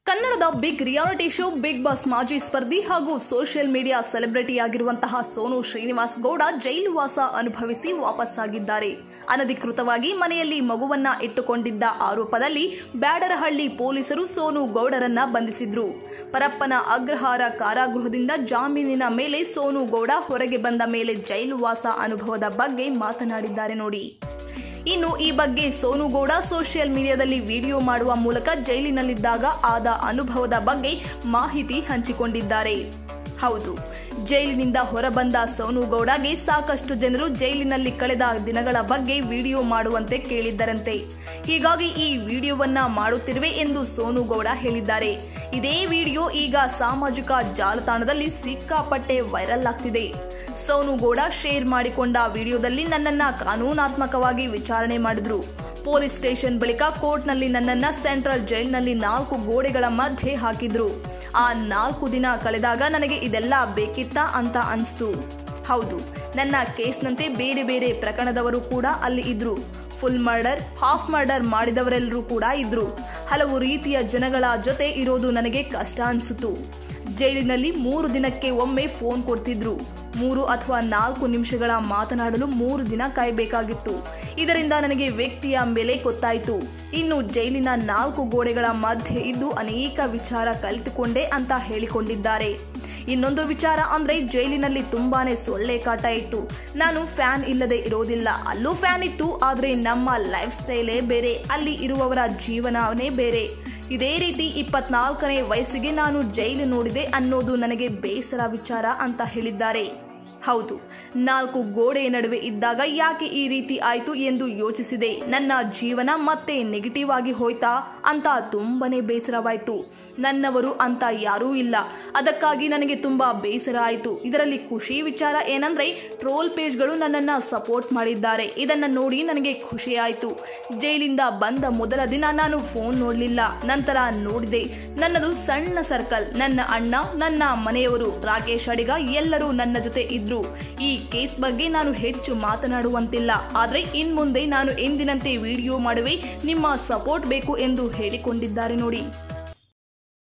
ಕನ್ನಡದ big reality show Bigg Boss ಮಾಜಿ ಸ್ಪರ್ಧಿ ಹಾಗೂ ಸೋಷಿಯಲ್ ಮೀಡಿಯಾ ಸೆಲೆಬ್ರಿಟಿಯಾಗಿರುವಂತಹ ಸೋನು ಶ್ರೀನಿವಾಸ್ ಗೌಡ ಜೈಲುವಾಸ ಅನುಭವಿಸಿ ವಾಪಸ್ಸಾಗಿದ್ದಾರೆ ಅನಧಿಕೃತವಾಗಿ ಮನೆಯಲ್ಲಿ ಮಗುವನ್ನ ಇಟ್ಟುಕೊಂಡಿದ್ದ ಆರೋಪದಲ್ಲಿ ಬ್ಯಾಡರಹಳ್ಳಿ ಪೊಲೀಸರು ಸೋನು ಗೌಡರನ್ನ ಬಂಧಿಸಿದ್ರು ಪರಪ್ಪನ ಅಗ್ರಹಾರ ಕಾರಾಗೃಹದಿಂದ ಜಾಮೀನಿನ ಮೇಲೆ ಸೋನು ಗೌಡ ಹೊರಗೆ ಬಂದ ಮೇಲೆ ಜೈಲುವಾಸ ಅನುಭವದ ಬಗ್ಗೆ ಮಾತನಾಡಿದ್ದಾರೆ ನೋಡಿ ಇನ್ನು ಈ ಬಗ್ಗೆ ಸೋನು ಗೌಡ ಸೋಷಿಯಲ್ ಮೀಡಿಯಾದಲ್ಲಿ ವಿಡಿಯೋ ಮಾಡುವ ಮೂಲಕ ಜೈಲಿನಲ್ಲಿದ್ದಾಗ ಆದ ಅನುಭವದ ಬಗ್ಗೆ ಮಾಹಿತಿ ಹಂಚಿಕೊಂಡಿದ್ದಾರೆ ಹೌದು ಜೈಲಿನಿಂದ ಹೊರಬಂದ ಸೋನು ಗೌಡಗೆ ಸಾಕಷ್ಟು ಜನರು ಜೈಲಿನಲ್ಲಿ ಕಳೆದ ದಿನಗಳ ಬಗ್ಗೆ ವಿಡಿಯೋ ಮಾಡುವಂತೆ ಕೇಳಿದ್ದರಂತೆ ಹೀಗಾಗಿ ಈ ವಿಡಿಯೋವನ್ನ ಮಾಡುತ್ತಿರುವೆ ಎಂದು ಸೋನು ಗೌಡ ಹೇಳಿದ್ದಾರೆ ಇದೇ ವಿಡಿಯೋ ಈಗ ಸಾಮಾಜಿಕ ಜಾಲತಾಣದಲ್ಲಿ ಸಿಕ್ಕಾಪಟ್ಟೆ ವೈರಲ್ ಆಗ್ತಿದೆ ಸೋನು ಗೌಡ ಶೇರ್ ಮಾಡಿಕೊಂಡ ವಿಡಿಯೋದಲ್ಲಿ ನನ್ನನ್ನ ಕಾನೂನಾತ್ಮಕವಾಗಿ ವಿಚಾರಣೆ ಮಾಡಿದ್ರು ಪೊಲೀಸ್ ಸ್ಟೇಷನ್ ಬಳಿಕ ಕೋರ್ಟ್ನಲ್ಲಿ ನನ್ನನ್ನ ಸೆಂಟ್ರಲ್ ಜೈಲ್ನಲ್ಲಿ ನಾಲ್ಕು ಗೋಡೆಗಳ ಮಧ್ಯೆ ಹಾಕಿದ್ರು ಆ ನಾಲ್ಕು ದಿನ ಕಳೆದಾಗ ನನಗೆ ಇದೆಲ್ಲ ಬೇಕಿತ್ತಾ ಅಂತ ಅನ್ಸ್ತು ಹೌದು ನನ್ನ ಕೇಸ್ನಂತೆ ಬೇರೆ ಬೇರೆ ಪ್ರಕರಣದವರು ಕೂಡ ಅಲ್ಲಿ ಇದ್ರು ಫುಲ್ ಮರ್ಡರ್ ಹಾಫ್ ಮರ್ಡರ್ ಮಾಡಿದವರೆಲ್ಲರೂ ಕೂಡ ಇದ್ರು ಹಲವು ರೀತಿಯ ಜನಗಳ ಜೊತೆ ಇರೋದು ನನಗೆ ಕಷ್ಟ ಅನ್ಸಿತು ಜೈಲಿನಲ್ಲಿ ಮೂರು ದಿನಕ್ಕೆ ಒಮ್ಮೆ ಫೋನ್ ಕೊಡ್ತಿದ್ರು ಮೂರು ಅಥವಾ ನಾಲ್ಕು ನಿಮಿಷಗಳ ಮಾತನಾಡಲು ಮೂರು ದಿನ ಕಾಯಬೇಕಾಗಿತ್ತು ಇದರಿಂದ ನನಗೆ ವ್ಯಕ್ತಿಯ ಬೆಲೆ ಗೊತ್ತಾಯಿತು ಇನ್ನು ಜೈಲಿನ ನಾಲ್ಕು ಗೋಡೆಗಳ ಮಧ್ಯೆ ಇದ್ದು ಅನೇಕ ವಿಚಾರ ಕಲಿತುಕೊಂಡೆ ಅಂತ ಹೇಳಿಕೊಂಡಿದ್ದಾರೆ ಇನ್ನೊಂದು ವಿಚಾರ ಅಂದ್ರೆ ಜೈಲಿನಲ್ಲಿ ತುಂಬಾನೇ ಸೊಳ್ಳೆ ಕಾಟ ಇತ್ತು ನಾನು ಫ್ಯಾನ್ ಇಲ್ಲದೆ ಇರೋದಿಲ್ಲ ಅಲ್ಲೂ ಫ್ಯಾನ್ ಇತ್ತು ಆದ್ರೆ ನಮ್ಮ ಲೈಫ್ ಸ್ಟೈಲೇ ಬೇರೆ ಅಲ್ಲಿ ಇರುವವರ ಜೀವನವೇ ಬೇರೆ ಇದೇ ರೀತಿ ಇಪ್ಪತ್ನಾಲ್ಕನೇ ವಯಸ್ಸಿಗೆ ನಾನು ಜೈಲು ನೋಡಿದೆ ಅನ್ನೋದು ನನಗೆ ಬೇಸರ ವಿಚಾರ ಅಂತ ಹೇಳಿದ್ದಾರೆ ಹೌದು ನಾಲ್ಕು ಗೋಡೆಯ ನಡುವೆ ಇದ್ದಾಗ ಯಾಕೆ ಈ ರೀತಿ ಆಯ್ತು ಎಂದು ಯೋಚಿಸಿದೆ ನನ್ನ ಜೀವನ ಮತ್ತೆ ನೆಗೆಟಿವ್ ಆಗಿ ಹೋಯ್ತಾ ಅಂತ ತುಂಬಾನೇ ಬೇಸರವಾಯಿತು ನನ್ನವರು ಅಂತ ಯಾರೂ ಇಲ್ಲ ಅದಕ್ಕಾಗಿ ನನಗೆ ತುಂಬಾ ಬೇಸರ ಆಯಿತು ಇದರಲ್ಲಿ ಖುಷಿ ವಿಚಾರ ಏನಂದ್ರೆ ಟ್ರೋಲ್ ಪೇಜ್ಗಳು ನನ್ನನ್ನು ಸಪೋರ್ಟ್ ಮಾಡಿದ್ದಾರೆ ಇದನ್ನ ನೋಡಿ ನನಗೆ ಖುಷಿ ಆಯಿತು ಜೈಲಿಂದ ಬಂದ ಮೊದಲ ದಿನ ನಾನು ಫೋನ್ ನೋಡಲಿಲ್ಲ ನಂತರ ನೋಡಿದೆ ನನ್ನದು ಸಣ್ಣ ಸರ್ಕಲ್ ನನ್ನ ಅಣ್ಣ ನನ್ನ ಮನೆಯವರು ರಾಕೇಶ್ ಅಡಿಗ ಎಲ್ಲರೂ ನನ್ನ ಜೊತೆ ಇದ್ರು ಈ ಕೇಸ್ ಬಗ್ಗೆ ನಾನು ಹೆಚ್ಚು ಮಾತನಾಡುವಂತಿಲ್ಲ ಆದ್ರೆ ಇನ್ಮುಂದೆ ನಾನು ಎಂದಿನಂತೆ ವಿಡಿಯೋ ಮಾಡುವೆ ನಿಮ್ಮ ಸಪೋರ್ಟ್ ಬೇಕು ಎಂದು ಹೇಳಿಕೊಂಡಿದ್ದಾರೆ ನೋಡಿ